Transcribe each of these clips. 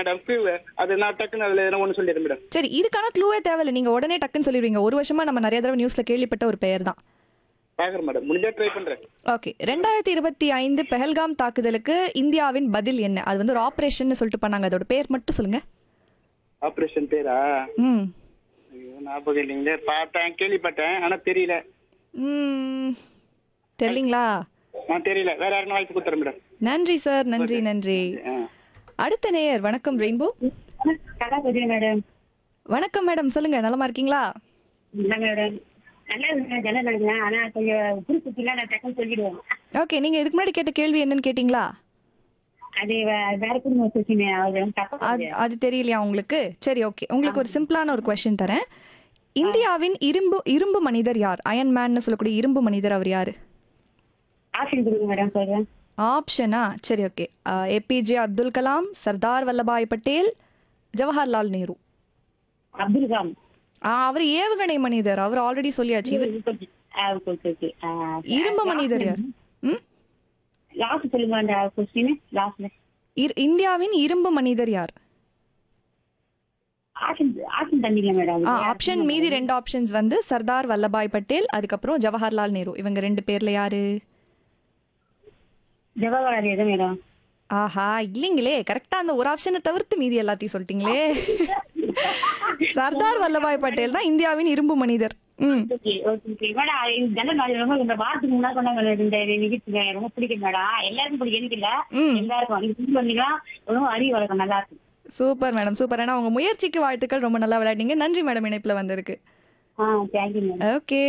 Madam clue அது நான் டக்குன்னு அதுல எதனா ஒண்ணு சொல்லிடுறேன் மேடம் சரி இதுக்கான க்ளூவே தேவையில்லை நீங்க உடனே டக்குன்னு சொல்லிடுவீங்க ஒரு வருஷமா நம்ம நிறைய தடவை நியூஸ்ல கேள்விப்பட்ட ஒரு பெயர் தான் பாக்குறேன் மேடம் முடிஞ்சா ட்ரை பண்றேன் ஓகே ரெண்டாயிரத்தி இருபத்தி ஐந்து பெஹல்காம் தாக்குதலுக்கு இந்தியாவின் பதில் என்ன அது வந்து ஒரு ஆபரேஷன் சொல்லிட்டு பண்ணாங்க அதோட பேர் மட்டும் சொல்லுங்க ஆபரேஷன் பேரா ம் ஐயோ ஞாபகம் இல்லைங்களே பார்த்தேன் கேள்விப்பட்டேன் ஆனா தெரியல ம் தெரியலீங்களா நான் தெரியல வேற யாருக்கும் வாய்ப்பு கொடுத்துறேன் மேடம் நன்றி சார் நன்றி நன்றி ஆ. அடுத்த நேயர் வணக்கம் ரெயின்போ கலா புதிய மேடம் வணக்கம் மேடம் சொல்லுங்க நலமா இருக்கீங்களா இல்லை மேடம் நல்லா இருக்குங்க ஜன்னல் இருக்குங்க ஆனா கொஞ்சம் குறிப்பிட்டில நான் டக்குன்னு சொல்லிடுவேன் ஓகே நீங்க இதுக்கு முன்னாடி கேட்ட கேள்வி என்னன்னு கேட்டீங்களா அது வே- வேற குடும்ப கொஸ்டின் அது தப்பா அது அது தெரியலையா உங்களுக்கு சரி ஓகே உங்களுக்கு ஒரு சிம்பிளான ஒரு கொஸ்டின் தரேன் இந்தியாவின் இரும்பு இரும்பு மனிதர் யார் அயன் மேன்னு சொல்லக்கூடிய இரும்பு மனிதர் அவர் யாரு ஆப்ஷன் கொடுங்க மேடம் சொல்றேன் ஆப்ஷனா சரி ஓகே ஏபிஜே அப்துல் கலாம் சர்தார் வல்லபாய் பட்டேல் ஜவஹர்லால் நேரு அப்துல் கலாம் ஆ, அவர் ஏவுகணை மனிதர் அவர் ஆல்ரெடி சொல்லியாச்சு இவர் இரும்பு மனிதர் யார் ம் லாஸ்ட் சொல்லுங்க அந்த கொஸ்டின் லாஸ்ட்ல இர்- இந்தியாவின் இரும்பு மனிதர் யார் ஆப்ஷன் ஆப்ஷன் தந்தீங்க மேடம் ஆ ஆப்ஷன் மீதி ரெண்டு ஆப்ஷன்ஸ் வந்து சர்தார் வல்லபாய் பட்டேல் அதுக்கப்புறம் ஜவஹர்லால் நேரு இவங்க ரெண்டு பேர்ல யாரு ஜவஹர்லால் நேரு மேடம் ஆஹா இல்லைங்களே கரெக்டா அந்த ஒரு ஆப்ஷனை தவிர்த்து மீதி எல்லாத்தையும் சொல்லிட்டீங்களே சர்தார் வல்லபாய் பட்டேல் தான் இந்தியாவின் இரும்பு மனிதர் ம் ஓகே ஓகே மேடம் இந்த ஜன்னல் மாதிரி ரொம்ப இந்த வாரத்துக்கு முன்னாடி கொண்டாங்க இந்த நிகழ்ச்சி எனக்கு ரொம்ப பிடிக்கும் மேடம் எல்லாருக்கும் பிடிக்கும் எனக்கு இல்ல ம். எல்லாருக்கும் நீங்க ஃபீல் பண்ணிக்கலாம் ரொம்ப அறிவு வளர்க்கும் நல்லா இருக்கும் சூப்பர் மேடம் சூப்பர் ஏன்னா உங்க முயற்சிக்கு வாழ்த்துக்கள் ரொம்ப நல்லா விளையாடிங்க நன்றி மேடம் இணைப்புல வந்ததுக்கு ஆ தேங்க்யூ மேடம் ஓகே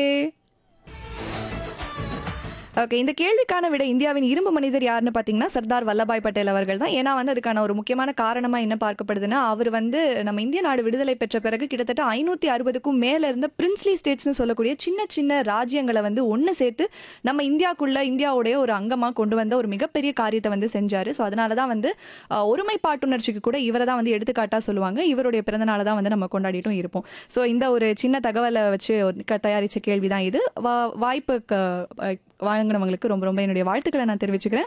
ஓகே இந்த கேள்விக்கான விட இந்தியாவின் இரும்பு மனிதர் யாருன்னு பார்த்தீங்கன்னா சர்தார் வல்லபாய் பட்டேல் அவர்கள் தான் ஏன்னா வந்து அதுக்கான ஒரு முக்கியமான காரணமா என்ன பார்க்கப்படுதுன்னா அவர் வந்து நம்ம இந்திய நாடு விடுதலை பெற்ற பிறகு கிட்டத்தட்ட ஐநூத்தி அறுபதுக்கும் மேல இருந்த பிரின்ஸ்லி ஸ்டேட்ஸ்னு சொல்லக்கூடிய சின்ன சின்ன ராஜ்யங்களை வந்து ஒன்று சேர்த்து நம்ம இந்தியாக்குள்ள இந்தியாவுடைய ஒரு அங்கமா கொண்டு வந்த ஒரு மிகப்பெரிய காரியத்தை வந்து செஞ்சாரு ஸோ அதனால தான் வந்து அஹ், ஒருமைப்பாட்டுணர்ச்சிக்கு கூட இவரை தான் வந்து எடுத்துக்காட்டா சொல்லுவாங்க இவருடைய பிறந்தநாளை தான் வந்து நம்ம கொண்டாடிட்டும் இருப்போம் ஸோ இந்த ஒரு சின்ன தகவலை வச்சு க- தயாரிச்ச கேள்வி தான் இது வா- வாய்ப்பு க- அஹ் வழங்குனவங்களுக்கு ரொம்ப ரொம்ப என்னுடைய வாழ்த்துக்களை நான் தெரிவிச்சுக்கிறேன்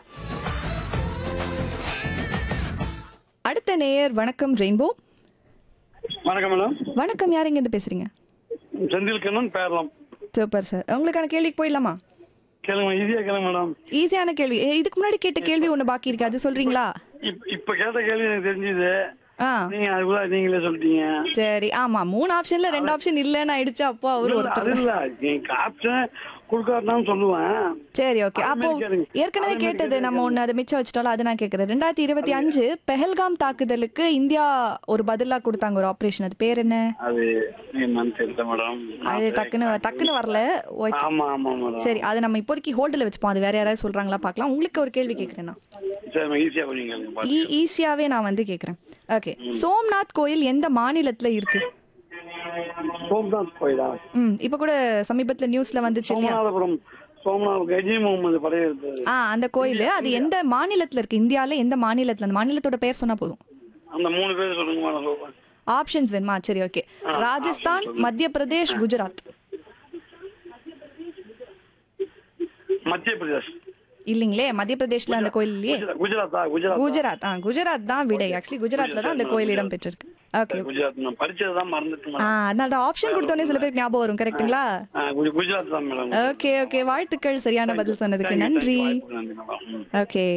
அடுத்த நேயர் வணக்கம் ரெயின்போ வணக்கம் மேடம் வணக்கம் யார் இருந்து பேசுறீங்க செந்தில் கண்ணன் பேரலாம் சூப்பர் சார் உங்களுக்கான கேள்விக்கு போயிடலாமா கேளுங்க ஈஸியா கேளுங்க மேடம் ஈஸியான கேள்வி ஏ, இதுக்கு முன்னாடி கேட்ட கேள்வி ஒன்று பாக்கி இருக்கு அது சொல்றீங்களா இப்ப இப்ப கேட்ட கேள்வி எனக்கு தெரிஞ்சது ஆ நீங்க அதுக்குள்ள நீங்களே சொல்லிட்டீங்க சரி ஆமா மூணு ஆப்ஷன்ல ரெண்டு ஆப்ஷன் இல்லைன்னு ஆயிடுச்சு அப்போ அவர் இல்ல, ஒருத்தர் அது இல்ல நீங்க ஆப்ஷன் கொடுக்காட்டான்னு சொல்லுவேன் சரி ஓகே அது அப்போ மாதிரி கேளுங்க. ஏற்கனவே அது மாதிரி கேட்டது நம்ம ஒண்ணு அதை மிச்சம் வச்சுட்டாலும் அதை நான் கேட்கறேன் ரெண்டாயிரத்தி இருபத்தி அஞ்சு பெஹல்காம் தாக்குதலுக்கு இந்தியா ஒரு பதிலா கொடுத்தாங்க ஒரு ஆபரேஷன் அது பேர் என்ன அது என்னன்னு தெரியல மேடம் அது டக்குன்னு டக்குன்னு வரல ஓகே. ஆமா ஆமா மேடம் சரி அதை நம்ம இப்போதைக்கு ஹோல்டில் வச்சுப்போம் அது வேற யாராவது சொல்றாங்களா பார்க்கலாம் உங்களுக்கு ஒரு கேள்வி கேட்கறேன் நான் சரி ஈஸியா கொஞ்சம் கேளுங்க ஈ- ஈஸியாவே நான் வந்து கேட்கறேன் ஓகே சோம்நாத் கோயில் எந்த மாநிலத்துல இருக்கு சோம்நாத் கோயிலா ம் இப்போ கூட சமீபத்துல நியூஸ்ல வந்துச்சு இல்லையா சோமநாதபுரம் சோமநாத் கஜி முகமது படையெடுத்தது ஆ அந்த கோயில் அது எந்த மாநிலத்துல இருக்கு இந்தியால எந்த மாநிலத்துல அந்த மாநிலத்தோட பேர் சொன்னா போதும் அந்த மூணு பேர் சொல்லுங்க மேடம் சொல்றேன் ஆப்ஷன்ஸ் வேணுமா சரி ஓகே ராஜஸ்தான் மத்திய பிரதேஷ் குஜராத் மத்திய பிரதேஷ் இல்லைங்களே மத்திய பிரதேஷ்ல அந்த கோயில் இல்லையே குஜராத் குஜராத்தா குஜராத் குஜராத் ஆ குஜராத் தான் விடை ஆக்சுவலி குஜராத்ல தான் அந்த கோயில் இடம் பெற்றிருக்கு ஓகே குஜராத் நான் படிச்சதுதான் மறந்துட்டு ஆ மேடம் அதனால ஆப்ஷன் கொடுத்தோன்னே சில பேருக்கு ஞாபகம் வரும் கரெக்ட்டுங்களா ஆ, குஜ- குஜராத் தான் மேடம் ஓகே ஓகே வாழ்த்துக்கள் சரியான பதில் சொன்னதுக்கு Thank you, thank you. நன்றி வாய்ப்புக்கு நன்றி மேடம் ம். ஓகே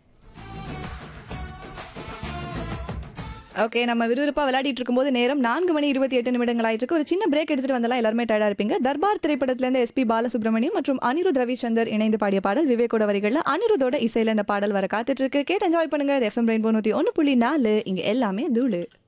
ஓகே நம்ம விறுவிறுப்பா விளையாடிட்டு இருக்கும்போது நேரம் நான்கு மணி இருபத்தி எட்டு நிமிடங்கள் ஆயிட்டு இருக்கு ஒரு சின்ன பிரேக் எடுத்துட்டு வந்தாலும் எல்லாருமே டயர்டா இருப்பீங்க தர்பார் திரைப்படத்துல இருந்து எஸ்பி பாலசுப்ரமணியம் மற்றும் அனிருத் ரவிச்சந்தர் இணைந்து பாடிய பாடல் விவேக்கோட வரிகள்ல அனிருத்தோட இசையில இந்த பாடல் வர காத்துட்டு இருக்கு கேட்டு என்ஜாய் பண்ணுங்க எஃப்எம் ரெயின்போ நூத்தி ஒன்னு புள்ளி நாலு இங்க எல்லாமே தூளு